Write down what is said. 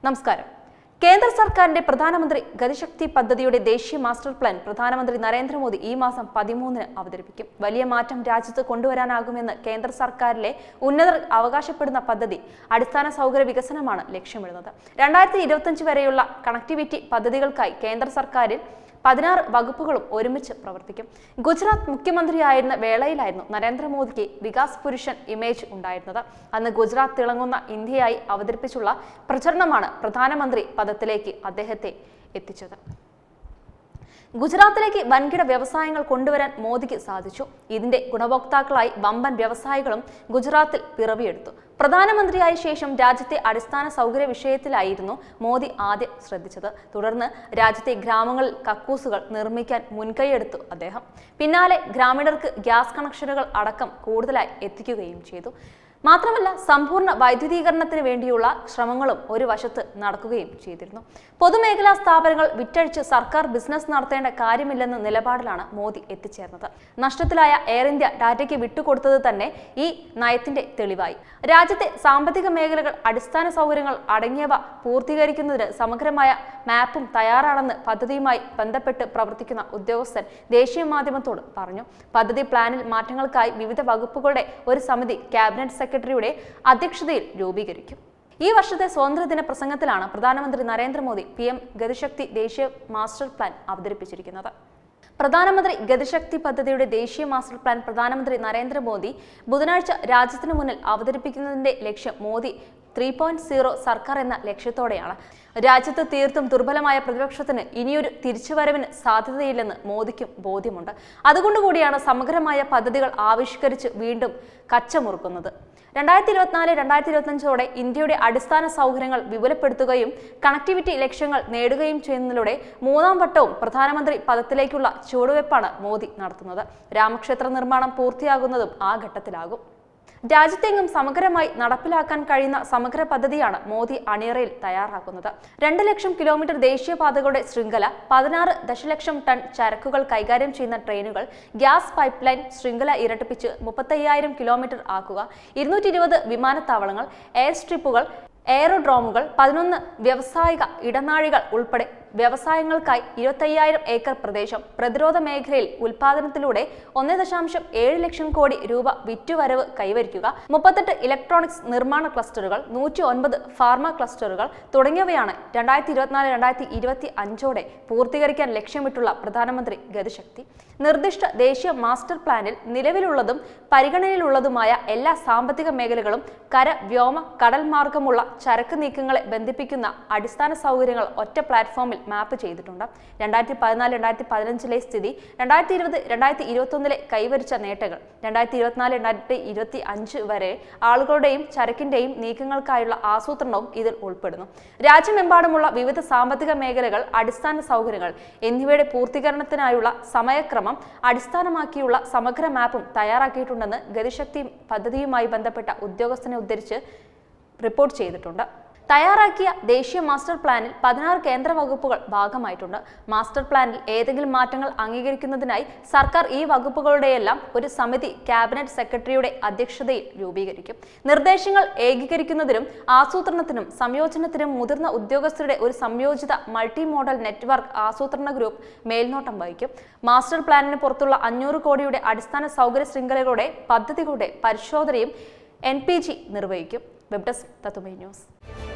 നമസ്കാരം കേന്ദ്ര സർക്കാരിന്റെ പ്രധാനമന്ത്രി ഗതിശക്തി പദ്ധതിയുടെ ദേശീയ മാസ്റ്റർ പ്ലാൻ പ്രധാനമന്ത്രി നരേന്ദ്രമോദി ഈ മാസം പതിമൂന്നിന് അവതരിപ്പിക്കും വലിയ മാറ്റം രാജ്യത്ത് കൊണ്ടുവരാനാകുമെന്ന് കേന്ദ്ര സർക്കാരിലെ ഉന്നതർ അവകാശപ്പെടുന്ന പദ്ധതി അടിസ്ഥാന സൗകര്യ വികസനമാണ് ലക്ഷ്യമിടുന്നത് രണ്ടായിരത്തി ഇരുപത്തിയഞ്ച് വരെയുള്ള കണക്ടിവിറ്റി പദ്ധതികൾക്കായി കേന്ദ്ര സർക്കാരിൽ പതിനാറ് വകുപ്പുകളും ഒരുമിച്ച് പ്രവർത്തിക്കും ഗുജറാത്ത് മുഖ്യമന്ത്രിയായിരുന്ന വേളയിലായിരുന്നു നരേന്ദ്രമോദിക്ക് വികാസ് പുരുഷൻ ഇമേജ് ഉണ്ടായിരുന്നത് അന്ന് ഗുജറാത്ത് തിളങ്ങുന്ന ഇന്ത്യയായി അവതരിപ്പിച്ചുള്ള പ്രചരണമാണ് പ്രധാനമന്ത്രി പദത്തിലേക്ക് അദ്ദേഹത്തെ എത്തിച്ചത് ഗുജറാത്തിലേക്ക് വൻകിട വ്യവസായങ്ങൾ കൊണ്ടുവരാൻ മോദിക്ക് സാധിച്ചു ഇതിന്റെ ഗുണഭോക്താക്കളായി വമ്പൻ വ്യവസായികളും ഗുജറാത്തിൽ പിറവിയെടുത്തു പ്രധാനമന്ത്രിയായ ശേഷം രാജ്യത്തെ അടിസ്ഥാന സൗകര്യ വിഷയത്തിലായിരുന്നു മോദി ആദ്യം ശ്രദ്ധിച്ചത് തുടർന്ന് രാജ്യത്തെ ഗ്രാമങ്ങളിൽ കക്കൂസുകൾ നിർമ്മിക്കാൻ മുൻകൈയെടുത്തു അദ്ദേഹം പിന്നാലെ ഗ്രാമീണർക്ക് ഗ്യാസ് കണക്ഷനുകൾ അടക്കം കൂടുതലായി എത്തിക്കുകയും ചെയ്തു മാത്രമല്ല സമ്പൂർണ്ണ വൈദ്യുതീകരണത്തിന് വേണ്ടിയുള്ള ശ്രമങ്ങളും ഒരു വശത്ത് നടക്കുകയും ചെയ്തിരുന്നു പൊതുമേഖലാ സ്ഥാപനങ്ങൾ വിറ്റഴിച്ച് സർക്കാർ ബിസിനസ് നടത്തേണ്ട കാര്യമില്ലെന്ന നിലപാടിലാണ് മോദി എത്തിച്ചേർന്നത് നഷ്ടത്തിലായ എയർ ഇന്ത്യ ടാറ്റയ്ക്ക് വിട്ടുകൊടുത്തത് തന്നെ ഈ നയത്തിന്റെ തെളിവായി രാജ്യത്തെ സാമ്പത്തിക മേഖലകൾ അടിസ്ഥാന സൗകര്യങ്ങൾ അടങ്ങിയവ പൂർത്തീകരിക്കുന്നതിന് സമഗ്രമായ മാപ്പും തയ്യാറാണെന്ന് പദ്ധതിയുമായി ബന്ധപ്പെട്ട് പ്രവർത്തിക്കുന്ന ഉദ്യോഗസ്ഥൻ ദേശീയ മാധ്യമത്തോട് പറഞ്ഞു പദ്ധതി പ്ലാനിൽ മാറ്റങ്ങൾക്കായി വിവിധ വകുപ്പുകളുടെ ഒരു സമിതി ക്യാബിനറ്റ് സെക്രട്ടറിയുടെ അധ്യക്ഷതയിൽ രൂപീകരിക്കും ഈ വർഷത്തെ സ്വാതന്ത്ര്യദിന പ്രസംഗത്തിലാണ് പ്രധാനമന്ത്രി നരേന്ദ്രമോദി പി എം ഗതിശക്തി ദേശീയ മാസ്റ്റർ പ്ലാൻ അവതരിപ്പിച്ചിരിക്കുന്നത് പ്രധാനമന്ത്രി ഗതിശക്തി പദ്ധതിയുടെ ദേശീയ മാസ്റ്റർ പ്ലാൻ പ്രധാനമന്ത്രി നരേന്ദ്രമോദി ബുധനാഴ്ച രാജ്യത്തിനു മുന്നിൽ അവതരിപ്പിക്കുന്നതിന്റെ ലക്ഷ്യം മോദി ത്രീ പോയിന്റ് സീറോ സർക്കാർ എന്ന ലക്ഷ്യത്തോടെയാണ് രാജ്യത്ത് തീർത്തും ദുർബലമായ പ്രതിപക്ഷത്തിന് ഇനിയൊരു തിരിച്ചുവരവിന് സാധ്യതയില്ലെന്ന് മോദിക്കും ബോധ്യമുണ്ട് അതുകൊണ്ടുകൂടിയാണ് സമഗ്രമായ പദ്ധതികൾ ആവിഷ്കരിച്ച് വീണ്ടും കച്ചമുറുക്കുന്നത് രണ്ടായിരത്തി ഇരുപത്തിനാല് രണ്ടായിരത്തി ഇരുപത്തഞ്ചോടെ ഇന്ത്യയുടെ അടിസ്ഥാന സൗകര്യങ്ങൾ വിപുലപ്പെടുത്തുകയും കണക്ടിവിറ്റി ലക്ഷ്യങ്ങൾ നേടുകയും ചെയ്യുന്നതിലൂടെ മൂന്നാം വട്ടവും പ്രധാനമന്ത്രി പദത്തിലേക്കുള്ള ചുവടുവെപ്പാണ് മോദി നടത്തുന്നത് രാമക്ഷേത്ര നിർമ്മാണം പൂർത്തിയാകുന്നതും ആ ഘട്ടത്തിലാകും രാജ്യത്തെങ്ങും സമഗ്രമായി നടപ്പിലാക്കാൻ കഴിയുന്ന സമഗ്ര പദ്ധതിയാണ് മോദി അണിയറയിൽ തയ്യാറാക്കുന്നത് രണ്ട് ലക്ഷം കിലോമീറ്റർ ദേശീയപാതകളുടെ ശൃംഖല പതിനാറ് ദശലക്ഷം ടൺ ചരക്കുകൾ കൈകാര്യം ചെയ്യുന്ന ട്രെയിനുകൾ ഗ്യാസ് പൈപ്പ് ലൈൻ ശൃംഖല ഇരട്ടിപ്പിച്ച് മുപ്പത്തയ്യായിരം കിലോമീറ്റർ ആക്കുക ഇരുന്നൂറ്റി ഇരുപത് വിമാനത്താവളങ്ങൾ എയർ സ്ട്രിപ്പുകൾ എയറോഡ്രോമുകൾ പതിനൊന്ന് വ്യാവസായിക ഇടനാഴികൾ ഉൾപ്പെടെ വ്യവസായങ്ങൾക്കായി ഇരുപത്തയ്യായിരം ഏക്കർ പ്രദേശം പ്രതിരോധ മേഖലയിൽ ഉൽപാദനത്തിലൂടെ ഒന്നേ ദശാംശം ഏഴ് ലക്ഷം കോടി രൂപ വിറ്റുവരവ് കൈവരിക്കുക മുപ്പത്തെട്ട് ഇലക്ട്രോണിക്സ് നിർമ്മാണ ക്ലസ്റ്ററുകൾ നൂറ്റി ഒൻപത് ഫാർമ ക്ലസ്റ്ററുകൾ തുടങ്ങിയവയാണ് രണ്ടായിരത്തി ഇരുപത്തിനാല് രണ്ടായിരത്തി ഇരുപത്തി അഞ്ചോടെ പൂർത്തീകരിക്കാൻ ലക്ഷ്യമിട്ടുള്ള പ്രധാനമന്ത്രി ഗതിശക്തി നിർദ്ദിഷ്ട ദേശീയ മാസ്റ്റർ പ്ലാനിൽ നിലവിലുള്ളതും പരിഗണനയിലുള്ളതുമായ എല്ലാ സാമ്പത്തിക മേഖലകളും കര വ്യോമ കടൽ മാർഗമുള്ള ചരക്ക് നീക്കങ്ങളെ ബന്ധിപ്പിക്കുന്ന അടിസ്ഥാന സൗകര്യങ്ങൾ ഒറ്റ പ്ലാറ്റ്ഫോമിൽ മാപ്പ് ചെയ്തിട്ടുണ്ട് രണ്ടായിരത്തി പതിനാല് രണ്ടായിരത്തി പതിനഞ്ചിലെ സ്ഥിതി രണ്ടായിരത്തി ഇരുപത് രണ്ടായിരത്തി ഇരുപത്തൊന്നിലെ കൈവരിച്ച നേട്ടങ്ങൾ രണ്ടായിരത്തി ഇരുപത്തിനാല് രണ്ടായിരത്തി ഇരുപത്തി അഞ്ച് വരെ ആളുകളുടെയും ചരക്കിന്റെയും നീക്കങ്ങൾക്കായുള്ള ആസൂത്രണവും ഇതിൽ ഉൾപ്പെടുന്നു രാജ്യമെമ്പാടുമുള്ള വിവിധ സാമ്പത്തിക മേഖലകൾ അടിസ്ഥാന സൗകര്യങ്ങൾ എന്നിവയുടെ പൂർത്തീകരണത്തിനായുള്ള സമയക്രമം അടിസ്ഥാനമാക്കിയുള്ള സമഗ്ര മാപ്പും തയ്യാറാക്കിയിട്ടുണ്ടെന്ന് ഗതിശക്തി പദ്ധതിയുമായി ബന്ധപ്പെട്ട ഉദ്യോഗസ്ഥനെ ഉദ്ധരിച്ച് റിപ്പോർട്ട് ചെയ്തിട്ടുണ്ട് തയ്യാറാക്കിയ ദേശീയ മാസ്റ്റർ പ്ലാനിൽ പതിനാറ് കേന്ദ്ര വകുപ്പുകൾ ഭാഗമായിട്ടുണ്ട് മാസ്റ്റർ പ്ലാനിൽ ഏതെങ്കിലും മാറ്റങ്ങൾ അംഗീകരിക്കുന്നതിനായി സർക്കാർ ഈ വകുപ്പുകളുടെയെല്ലാം ഒരു സമിതി ക്യാബിനറ്റ് സെക്രട്ടറിയുടെ അധ്യക്ഷതയിൽ രൂപീകരിക്കും നിർദ്ദേശങ്ങൾ ഏകീകരിക്കുന്നതിനും ആസൂത്രണത്തിനും സംയോജനത്തിനും മുതിർന്ന ഉദ്യോഗസ്ഥരുടെ ഒരു സംയോജിത മൾട്ടി മോഡൽ നെറ്റ്വർക്ക് ആസൂത്രണ ഗ്രൂപ്പ് മേൽനോട്ടം വഹിക്കും മാസ്റ്റർ പ്ലാനിന് പുറത്തുള്ള അഞ്ഞൂറ് കോടിയുടെ അടിസ്ഥാന സൗകര്യ ശൃംഖലകളുടെ പദ്ധതികളുടെ പരിശോധനയും എൻ നിർവഹിക്കും വെബ് ഡെസ്ക് തത്തുമൈ ന്യൂസ്